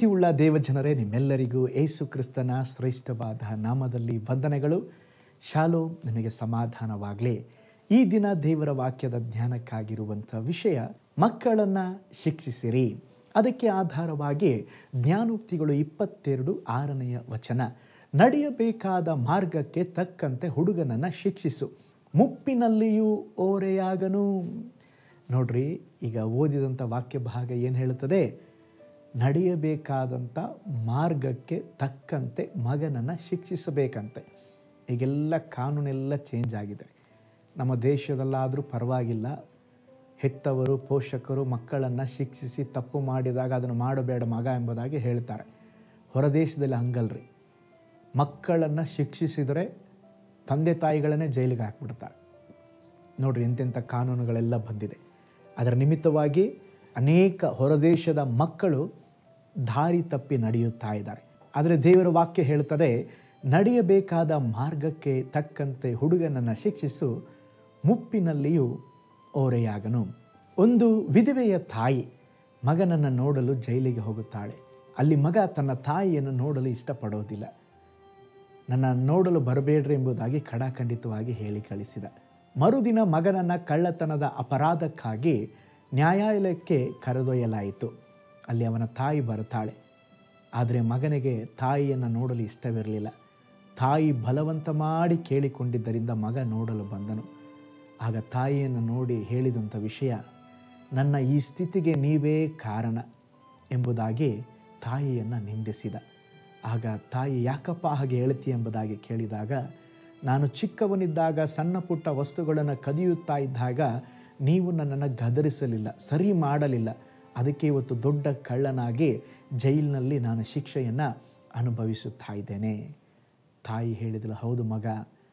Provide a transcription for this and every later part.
ಪ್ರೀತಿಯುಳ್ಳ ದೇವಜನರೇ ನಿಮ್ಮೆಲ್ಲರಿಗೂ ಏಸು ಕ್ರಿಸ್ತನ ಶ್ರೇಷ್ಠವಾದ ನಾಮದಲ್ಲಿ ವಂದನೆಗಳು ಶಾಲೋ ನಿಮಗೆ ಸಮಾಧಾನವಾಗಲಿ ಈ ದಿನ ದೇವರ ವಾಕ್ಯದ ಜ್ಞಾನಕ್ಕಾಗಿರುವಂಥ ವಿಷಯ ಮಕ್ಕಳನ್ನು ಶಿಕ್ಷಿಸಿರಿ ಅದಕ್ಕೆ ಆಧಾರವಾಗಿ ಜ್ಞಾನೋಕ್ತಿಗಳು ಇಪ್ಪತ್ತೆರಡು ಆರನೆಯ ವಚನ ನಡೆಯಬೇಕಾದ ಮಾರ್ಗಕ್ಕೆ ತಕ್ಕಂತೆ ಹುಡುಗನನ್ನು ಶಿಕ್ಷಿಸು ಮುಪ್ಪಿನಲ್ಲಿಯೂ ಓರೆಯಾಗನು ನೋಡ್ರಿ ಈಗ ಓದಿದಂಥ ವಾಕ್ಯ ಭಾಗ ಏನು ಹೇಳುತ್ತದೆ ನಡೆಯಬೇಕಾದಂಥ ಮಾರ್ಗಕ್ಕೆ ತಕ್ಕಂತೆ ಮಗನನ್ನು ಶಿಕ್ಷಿಸಬೇಕಂತೆ ಈಗೆಲ್ಲ ಕಾನೂನೆಲ್ಲ ಚೇಂಜ್ ಆಗಿದೆ ನಮ್ಮ ದೇಶದಲ್ಲಾದರೂ ಪರವಾಗಿಲ್ಲ ಹೆತ್ತವರು ಪೋಷಕರು ಮಕ್ಕಳನ್ನು ಶಿಕ್ಷಿಸಿ ತಪ್ಪು ಮಾಡಿದಾಗ ಅದನ್ನು ಮಾಡಬೇಡ ಮಗ ಎಂಬುದಾಗಿ ಹೇಳ್ತಾರೆ ಹೊರದೇಶದಲ್ಲಿ ಹಂಗಲ್ರಿ ಮಕ್ಕಳನ್ನು ಶಿಕ್ಷಿಸಿದರೆ ತಂದೆ ತಾಯಿಗಳನ್ನೇ ಜೈಲಿಗೆ ಹಾಕ್ಬಿಡ್ತಾರೆ ನೋಡ್ರಿ ಎಂತೆಂಥ ಕಾನೂನುಗಳೆಲ್ಲ ಬಂದಿದೆ ಅದರ ನಿಮಿತ್ತವಾಗಿ ಅನೇಕ ಹೊರದೇಶದ ಮಕ್ಕಳು ದಾರಿ ತಪ್ಪಿ ನಡೆಯುತ್ತಾ ಇದ್ದಾರೆ ಆದರೆ ದೇವರ ವಾಕ್ಯ ಹೇಳ್ತದೆ ನಡೆಯಬೇಕಾದ ಮಾರ್ಗಕ್ಕೆ ತಕ್ಕಂತೆ ಹುಡುಗನನ್ನು ಶಿಕ್ಷಿಸು ಮುಪ್ಪಿನಲ್ಲಿಯೂ ಓರೆಯಾಗನು ಒಂದು ವಿಧವೆಯ ತಾಯಿ ಮಗನನ್ನು ನೋಡಲು ಜೈಲಿಗೆ ಹೋಗುತ್ತಾಳೆ ಅಲ್ಲಿ ಮಗ ತನ್ನ ತಾಯಿಯನ್ನು ನೋಡಲು ಇಷ್ಟಪಡೋದಿಲ್ಲ ನನ್ನ ನೋಡಲು ಬರಬೇಡ್ರಿ ಎಂಬುದಾಗಿ ಖಡಾಖಂಡಿತವಾಗಿ ಹೇಳಿ ಕಳಿಸಿದ ಮರುದಿನ ಮಗನನ್ನು ಕಳ್ಳತನದ ಅಪರಾಧಕ್ಕಾಗಿ ನ್ಯಾಯಾಲಯಕ್ಕೆ ಕರೆದೊಯ್ಯಲಾಯಿತು ಅಲ್ಲಿ ಅವನ ತಾಯಿ ಬರುತ್ತಾಳೆ ಆದರೆ ಮಗನಿಗೆ ತಾಯಿಯನ್ನು ನೋಡಲು ಇಷ್ಟವಿರಲಿಲ್ಲ ತಾಯಿ ಬಲವಂತ ಮಾಡಿ ಕೇಳಿಕೊಂಡಿದ್ದರಿಂದ ಮಗ ನೋಡಲು ಬಂದನು ಆಗ ತಾಯಿಯನ್ನು ನೋಡಿ ಹೇಳಿದಂಥ ವಿಷಯ ನನ್ನ ಈ ಸ್ಥಿತಿಗೆ ನೀವೇ ಕಾರಣ ಎಂಬುದಾಗಿ ತಾಯಿಯನ್ನು ನಿಂದಿಸಿದ ಆಗ ತಾಯಿ ಯಾಕಪ್ಪ ಹಾಗೆ ಹೇಳ್ತಿ ಎಂಬುದಾಗಿ ಕೇಳಿದಾಗ ನಾನು ಚಿಕ್ಕವನಿದ್ದಾಗ ಸಣ್ಣ ಪುಟ್ಟ ವಸ್ತುಗಳನ್ನು ಕದಿಯುತ್ತಾ ಇದ್ದಾಗ ನೀವು ನನ್ನನ್ನು ಗದರಿಸಲಿಲ್ಲ ಸರಿ ಮಾಡಲಿಲ್ಲ ಅದಕ್ಕೆ ಇವತ್ತು ದೊಡ್ಡ ಕಳ್ಳನಾಗಿ ಜೈಲಿನಲ್ಲಿ ನಾನು ಶಿಕ್ಷೆಯನ್ನು ಅನುಭವಿಸುತ್ತಾ ಇದ್ದೇನೆ ತಾಯಿ ಹೇಳಿದಳು ಹೌದು ಮಗ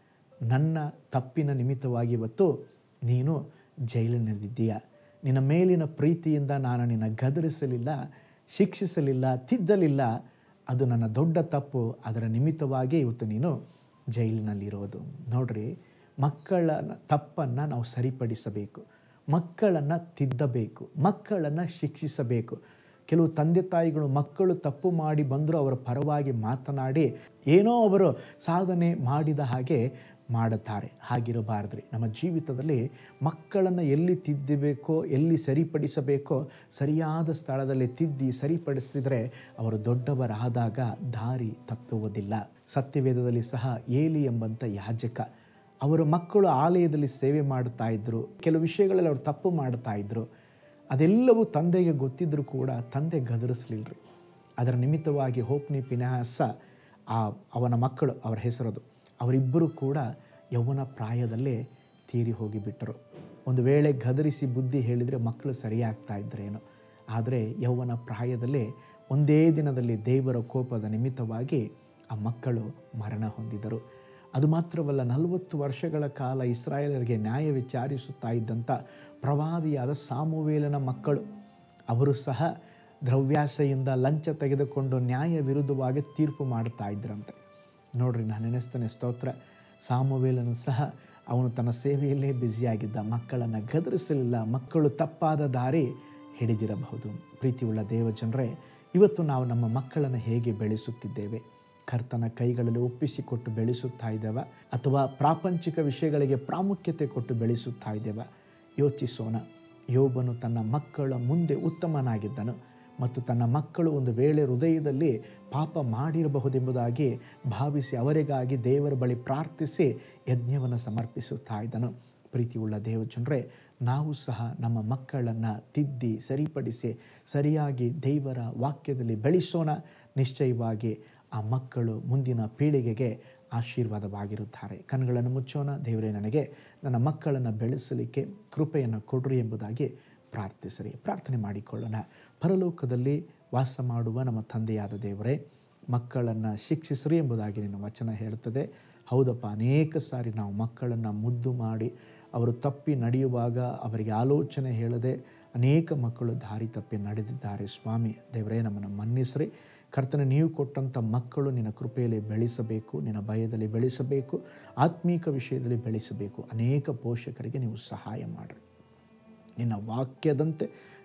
ನನ್ನ ತಪ್ಪಿನ ನಿಮಿತ್ತವಾಗಿ ಇವತ್ತು ನೀನು ಜೈಲಿನಲ್ಲಿದ್ದೀಯ ನಿನ್ನ ಮೇಲಿನ ಪ್ರೀತಿಯಿಂದ ನಾನು ನಿನ್ನ ಗದರಿಸಲಿಲ್ಲ ಶಿಕ್ಷಿಸಲಿಲ್ಲ ತಿದ್ದಲಿಲ್ಲ ಅದು ನನ್ನ ದೊಡ್ಡ ತಪ್ಪು ಅದರ ನಿಮಿತ್ತವಾಗಿ ಇವತ್ತು ನೀನು ಜೈಲಿನಲ್ಲಿರೋದು ನೋಡ್ರಿ ಮಕ್ಕಳ ತಪ್ಪನ್ನು ನಾವು ಸರಿಪಡಿಸಬೇಕು ಮಕ್ಕಳನ್ನು ತಿದ್ದಬೇಕು ಮಕ್ಕಳನ್ನು ಶಿಕ್ಷಿಸಬೇಕು ಕೆಲವು ತಂದೆ ತಾಯಿಗಳು ಮಕ್ಕಳು ತಪ್ಪು ಮಾಡಿ ಬಂದರೂ ಅವರ ಪರವಾಗಿ ಮಾತನಾಡಿ ಏನೋ ಅವರು ಸಾಧನೆ ಮಾಡಿದ ಹಾಗೆ ಮಾಡುತ್ತಾರೆ ಹಾಗಿರಬಾರ್ದ್ರಿ ನಮ್ಮ ಜೀವಿತದಲ್ಲಿ ಮಕ್ಕಳನ್ನು ಎಲ್ಲಿ ತಿದ್ದಬೇಕೋ ಎಲ್ಲಿ ಸರಿಪಡಿಸಬೇಕೋ ಸರಿಯಾದ ಸ್ಥಳದಲ್ಲಿ ತಿದ್ದಿ ಸರಿಪಡಿಸಿದರೆ ಅವರು ದೊಡ್ಡವರಾದಾಗ ದಾರಿ ತಪ್ಪುವುದಿಲ್ಲ ಸತ್ಯವೇದದಲ್ಲಿ ಸಹ ಏಲಿ ಎಂಬಂಥ ಯಾಜಕ ಅವರ ಮಕ್ಕಳು ಆಲಯದಲ್ಲಿ ಸೇವೆ ಮಾಡ್ತಾ ಇದ್ದರು ಕೆಲವು ವಿಷಯಗಳಲ್ಲಿ ಅವರು ತಪ್ಪು ಮಾಡ್ತಾ ಇದ್ದರು ಅದೆಲ್ಲವೂ ತಂದೆಗೆ ಗೊತ್ತಿದ್ದರೂ ಕೂಡ ತಂದೆ ಗದರಿಸಲಿಲ್ಲರಿ ಅದರ ನಿಮಿತ್ತವಾಗಿ ಹೋಪ್ನಿ ಪಿನಹಾಸ ಆ ಅವನ ಮಕ್ಕಳು ಅವರ ಹೆಸರದು ಅವರಿಬ್ಬರು ಕೂಡ ಯೌವನ ಪ್ರಾಯದಲ್ಲೇ ತೀರಿ ಹೋಗಿಬಿಟ್ಟರು ಒಂದು ವೇಳೆ ಗದರಿಸಿ ಬುದ್ಧಿ ಹೇಳಿದರೆ ಮಕ್ಕಳು ಸರಿಯಾಗ್ತಾ ಇದ್ರೇನೋ ಆದರೆ ಯೌವನ ಪ್ರಾಯದಲ್ಲೇ ಒಂದೇ ದಿನದಲ್ಲಿ ದೇವರ ಕೋಪದ ನಿಮಿತ್ತವಾಗಿ ಆ ಮಕ್ಕಳು ಮರಣ ಹೊಂದಿದರು ಅದು ಮಾತ್ರವಲ್ಲ ನಲವತ್ತು ವರ್ಷಗಳ ಕಾಲ ಇಸ್ರಾಯೇಲರಿಗೆ ನ್ಯಾಯ ವಿಚಾರಿಸುತ್ತಾ ಇದ್ದಂಥ ಪ್ರವಾದಿಯಾದ ಸಾಮುವೇಲನ ಮಕ್ಕಳು ಅವರು ಸಹ ದ್ರವ್ಯಾಶೆಯಿಂದ ಲಂಚ ತೆಗೆದುಕೊಂಡು ನ್ಯಾಯ ವಿರುದ್ಧವಾಗಿ ತೀರ್ಪು ಮಾಡ್ತಾ ಇದ್ರಂತೆ ನೋಡ್ರಿ ನಾನು ನೆನೆಸ್ತೇನೆ ಸ್ತೋತ್ರ ಸಾಮುವೇಲನು ಸಹ ಅವನು ತನ್ನ ಸೇವೆಯಲ್ಲೇ ಬ್ಯುಸಿಯಾಗಿದ್ದ ಮಕ್ಕಳನ್ನು ಗದರಿಸಲಿಲ್ಲ ಮಕ್ಕಳು ತಪ್ಪಾದ ದಾರಿ ಹಿಡಿದಿರಬಹುದು ಪ್ರೀತಿಯುಳ್ಳ ದೇವಜನರೇ ಇವತ್ತು ನಾವು ನಮ್ಮ ಮಕ್ಕಳನ್ನು ಹೇಗೆ ಬೆಳೆಸುತ್ತಿದ್ದೇವೆ ಕರ್ತನ ಕೈಗಳಲ್ಲಿ ಒಪ್ಪಿಸಿಕೊಟ್ಟು ಬೆಳೆಸುತ್ತಾ ಇದ್ದೇವೆ ಅಥವಾ ಪ್ರಾಪಂಚಿಕ ವಿಷಯಗಳಿಗೆ ಪ್ರಾಮುಖ್ಯತೆ ಕೊಟ್ಟು ಬೆಳೆಸುತ್ತಾ ಇದ್ದೇವೆ ಯೋಚಿಸೋಣ ಯೋಬನು ತನ್ನ ಮಕ್ಕಳ ಮುಂದೆ ಉತ್ತಮನಾಗಿದ್ದನು ಮತ್ತು ತನ್ನ ಮಕ್ಕಳು ಒಂದು ವೇಳೆ ಹೃದಯದಲ್ಲಿ ಪಾಪ ಮಾಡಿರಬಹುದೆಂಬುದಾಗಿ ಭಾವಿಸಿ ಅವರಿಗಾಗಿ ದೇವರ ಬಳಿ ಪ್ರಾರ್ಥಿಸಿ ಯಜ್ಞವನ್ನು ಸಮರ್ಪಿಸುತ್ತಾ ಇದ್ದನು ಪ್ರೀತಿಯುಳ್ಳ ದೇವಜನರೇ ನಾವು ಸಹ ನಮ್ಮ ಮಕ್ಕಳನ್ನು ತಿದ್ದಿ ಸರಿಪಡಿಸಿ ಸರಿಯಾಗಿ ದೇವರ ವಾಕ್ಯದಲ್ಲಿ ಬೆಳೆಸೋಣ ನಿಶ್ಚಯವಾಗಿ ಆ ಮಕ್ಕಳು ಮುಂದಿನ ಪೀಳಿಗೆಗೆ ಆಶೀರ್ವಾದವಾಗಿರುತ್ತಾರೆ ಕಣ್ಗಳನ್ನು ಮುಚ್ಚೋಣ ದೇವರೇ ನನಗೆ ನನ್ನ ಮಕ್ಕಳನ್ನು ಬೆಳೆಸಲಿಕ್ಕೆ ಕೃಪೆಯನ್ನು ಕೊಡ್ರಿ ಎಂಬುದಾಗಿ ಪ್ರಾರ್ಥಿಸಿರಿ ಪ್ರಾರ್ಥನೆ ಮಾಡಿಕೊಳ್ಳೋಣ ಪರಲೋಕದಲ್ಲಿ ವಾಸ ಮಾಡುವ ನಮ್ಮ ತಂದೆಯಾದ ದೇವರೇ ಮಕ್ಕಳನ್ನು ಶಿಕ್ಷಿಸ್ರಿ ಎಂಬುದಾಗಿ ನಿನ್ನ ವಚನ ಹೇಳ್ತದೆ ಹೌದಪ್ಪ ಅನೇಕ ಸಾರಿ ನಾವು ಮಕ್ಕಳನ್ನು ಮುದ್ದು ಮಾಡಿ ಅವರು ತಪ್ಪಿ ನಡೆಯುವಾಗ ಅವರಿಗೆ ಆಲೋಚನೆ ಹೇಳದೆ ಅನೇಕ ಮಕ್ಕಳು ದಾರಿ ತಪ್ಪಿ ನಡೆದಿದ್ದಾರೆ ಸ್ವಾಮಿ ದೇವರೇ ನಮ್ಮನ್ನು ಮನ್ನಿಸ್ರಿ ಕರ್ತನ ನೀವು ಕೊಟ್ಟಂಥ ಮಕ್ಕಳು ನಿನ್ನ ಕೃಪೆಯಲ್ಲಿ ಬೆಳೆಸಬೇಕು ನಿನ್ನ ಭಯದಲ್ಲಿ ಬೆಳೆಸಬೇಕು ಆತ್ಮೀಕ ವಿಷಯದಲ್ಲಿ ಬೆಳೆಸಬೇಕು ಅನೇಕ ಪೋಷಕರಿಗೆ ನೀವು ಸಹಾಯ ಮಾಡಿರಿ ನಿನ್ನ ವಾಕ್ಯದಂತೆ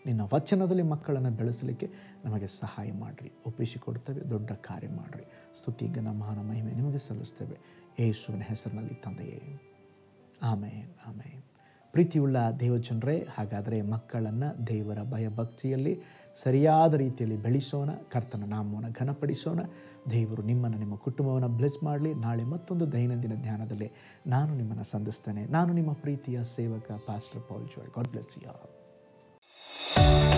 ನಿನ್ನ ವಚನದಲ್ಲಿ ಮಕ್ಕಳನ್ನು ಬೆಳೆಸಲಿಕ್ಕೆ ನಮಗೆ ಸಹಾಯ ಮಾಡಿರಿ ಒಪ್ಪಿಸಿಕೊಡ್ತೇವೆ ದೊಡ್ಡ ಕಾರ್ಯ ಮಾಡಿರಿ ಸ್ತುತಿ ಘನ ಮಹಾನ ಮಹಿಮೆ ನಿಮಗೆ ಸಲ್ಲಿಸ್ತೇವೆ ಯೇಸುವಿನ ಹೆಸರಿನಲ್ಲಿ ತಂದೆಯೇ ಆಮೇನ್ ಆಮೇನ್ ಪ್ರೀತಿಯುಳ್ಳ ದೇವಜನರೇ ಹಾಗಾದರೆ ಮಕ್ಕಳನ್ನು ದೇವರ ಭಯಭಕ್ತಿಯಲ್ಲಿ ಸರಿಯಾದ ರೀತಿಯಲ್ಲಿ ಬೆಳೆಸೋಣ ಕರ್ತನ ನಾಮವನ್ನು ಘನಪಡಿಸೋಣ ದೇವರು ನಿಮ್ಮನ್ನು ನಿಮ್ಮ ಕುಟುಂಬವನ್ನು ಬ್ಲೆಸ್ ಮಾಡಲಿ ನಾಳೆ ಮತ್ತೊಂದು ದೈನಂದಿನ ಧ್ಯಾನದಲ್ಲಿ ನಾನು ನಿಮ್ಮನ್ನು ಸಂಧಿಸ್ತೇನೆ ನಾನು ನಿಮ್ಮ ಪ್ರೀತಿಯ ಸೇವಕ pastor Paul Joy God bless you